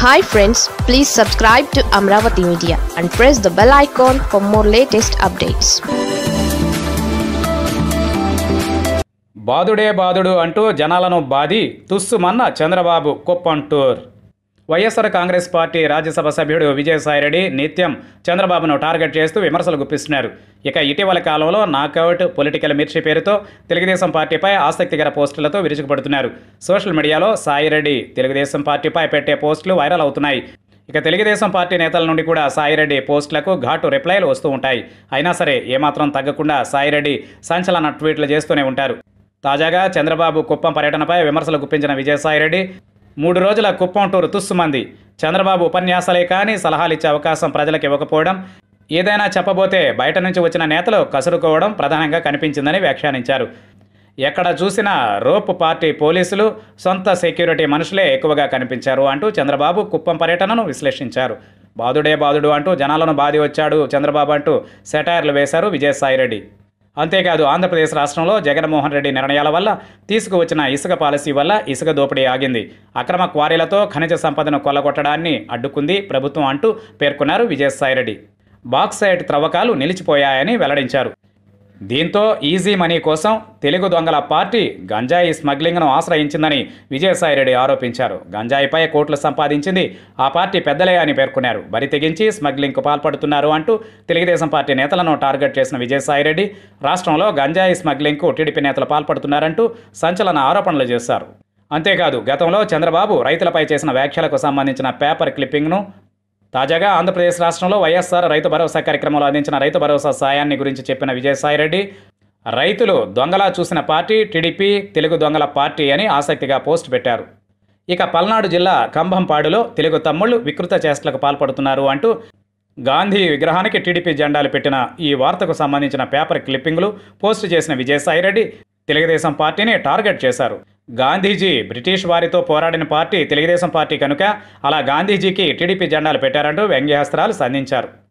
hi friends please subscribe to Amaravati media and press the bell icon for more latest updates బాదుడే బాదుడు అంటూ జనాలను బాది తుస్సుమన్న చంద్రబాబు కుప్పం టూర్ వైఎస్ఆర్ కాంగ్రెస్ పార్టీ రాజ్యసభ సభ్యుడు విజయసాయిరెడ్డి నిత్యం చంద్రబాబును టార్గెట్ చేస్తూ విమర్శలు గుప్పిస్తున్నారు ఇక ఇటీవల కాలంలో నాకౌట్ పొలిటికల్ మిర్చి పేరుతో తెలుగుదేశం పార్టీపై ఆసక్తికర పోస్టులతో విరుచుకుపడుతున్నారు సోషల్ మీడియాలో సాయిరెడ్డి తెలుగుదేశం పార్టీపై పెట్టే పోస్టులు వైరల్ అవుతున్నాయి ఇక తెలుగుదేశం పార్టీ నేతల నుండి కూడా సాయిరెడ్డి పోస్టులకు ఘాటు రిప్లైలు వస్తూ ఉంటాయి అయినా సరే ఏమాత్రం తగ్గకుండా సాయిరెడ్డి సంచలన ట్వీట్లు చేస్తూనే ఉంటారు తాజాగా చంద్రబాబు కుప్పం పర్యటనపై విమర్శలు గుప్పించిన విజయసాయిరెడ్డి మూడు రోజుల కుప్పం టూర్ తుస్సుమంది చంద్రబాబు ఉపన్యాసాలే కానీ సలహాలు ఇచ్చే అవకాశం ప్రజలకు ఇవ్వకపోవడం ఏదైనా చెప్పబోతే బయట నుంచి వచ్చిన నేతలు కసురుకోవడం ప్రధానంగా కనిపించిందని వ్యాఖ్యానించారు ఎక్కడ చూసినా రోప్ పార్టీ పోలీసులు సొంత సెక్యూరిటీ మనుషులే ఎక్కువగా కనిపించారు అంటూ చంద్రబాబు కుప్పం పర్యటనను విశ్లేషించారు బాదుడే బాదుడు అంటూ జనాలను బాది వచ్చాడు చంద్రబాబు అంటూ సెటైర్లు వేశారు విజయసాయిరెడ్డి అంతేకాదు ఆంధ్రప్రదేశ్ రాష్ట్రంలో జగన్మోహన్ రెడ్డి నిర్ణయాల వల్ల తీసుకువచ్చిన ఇసుక పాలసీ వల్ల ఇసుక దోపిడీ ఆగింది అక్రమ క్వారీలతో ఖనిజ సంపదను కొల్లగొట్టడాన్ని అడ్డుకుంది ప్రభుత్వం అంటూ పేర్కొన్నారు విజయసాయిరెడ్డి బాక్సైట్ త్రవ్వకాలు నిలిచిపోయాయని వెల్లడించారు దీంతో ఈజీ మనీ కోసం తెలుగు దొంగల పార్టీ గంజాయి స్మగ్లింగ్ను ఆశ్రయించిందని విజయసాయిరెడ్డి ఆరోపించారు గంజాయిపై కోట్లు సంపాదించింది ఆ పార్టీ పెద్దలే అని పేర్కొన్నారు బరి తెగించి స్మగ్లింగ్కు పాల్పడుతున్నారు అంటూ తెలుగుదేశం పార్టీ నేతలను టార్గెట్ చేసిన విజయసాయిరెడ్డి రాష్ట్రంలో గంజాయి స్మగ్లింగ్కు టీడీపీ నేతలు పాల్పడుతున్నారంటూ సంచలన ఆరోపణలు చేశారు అంతేకాదు గతంలో చంద్రబాబు రైతులపై చేసిన వ్యాఖ్యలకు సంబంధించిన పేపర్ క్లిప్పింగ్ను తాజాగా ఆంధ్రప్రదేశ్ రాష్ట్రంలో వైఎస్ఆర్ రైతు భరోసా కార్యక్రమంలో అందించిన రైతు భరోసా సాయాన్ని గురించి చెప్పిన విజయసాయిరెడ్డి రైతులు దొంగలా చూసిన పార్టీ టీడీపీ తెలుగు దొంగల పార్టీ అని ఆసక్తిగా పోస్ట్ పెట్టారు ఇక పల్నాడు జిల్లా కంభంపాడులో తెలుగు తమ్ముళ్లు వికృత చేష్టలకు పాల్పడుతున్నారు అంటూ గాంధీ విగ్రహానికి టీడీపీ జెండాలు పెట్టిన ఈ వార్తకు సంబంధించిన పేపర్ క్లిప్పింగ్లు పోస్ట్ చేసిన విజయసాయిరెడ్డి తెలుగుదేశం పార్టీని టార్గెట్ చేశారు గాంధీజీ బ్రిటిష్ వారితో పోరాడిన పార్టీ తెలుగుదేశం పార్టీ కనుక అలా గాంధీజీకి టీడీపీ జెండాలు పెట్టారంటూ వ్యంగ్యాస్త్రాలు సంధించారు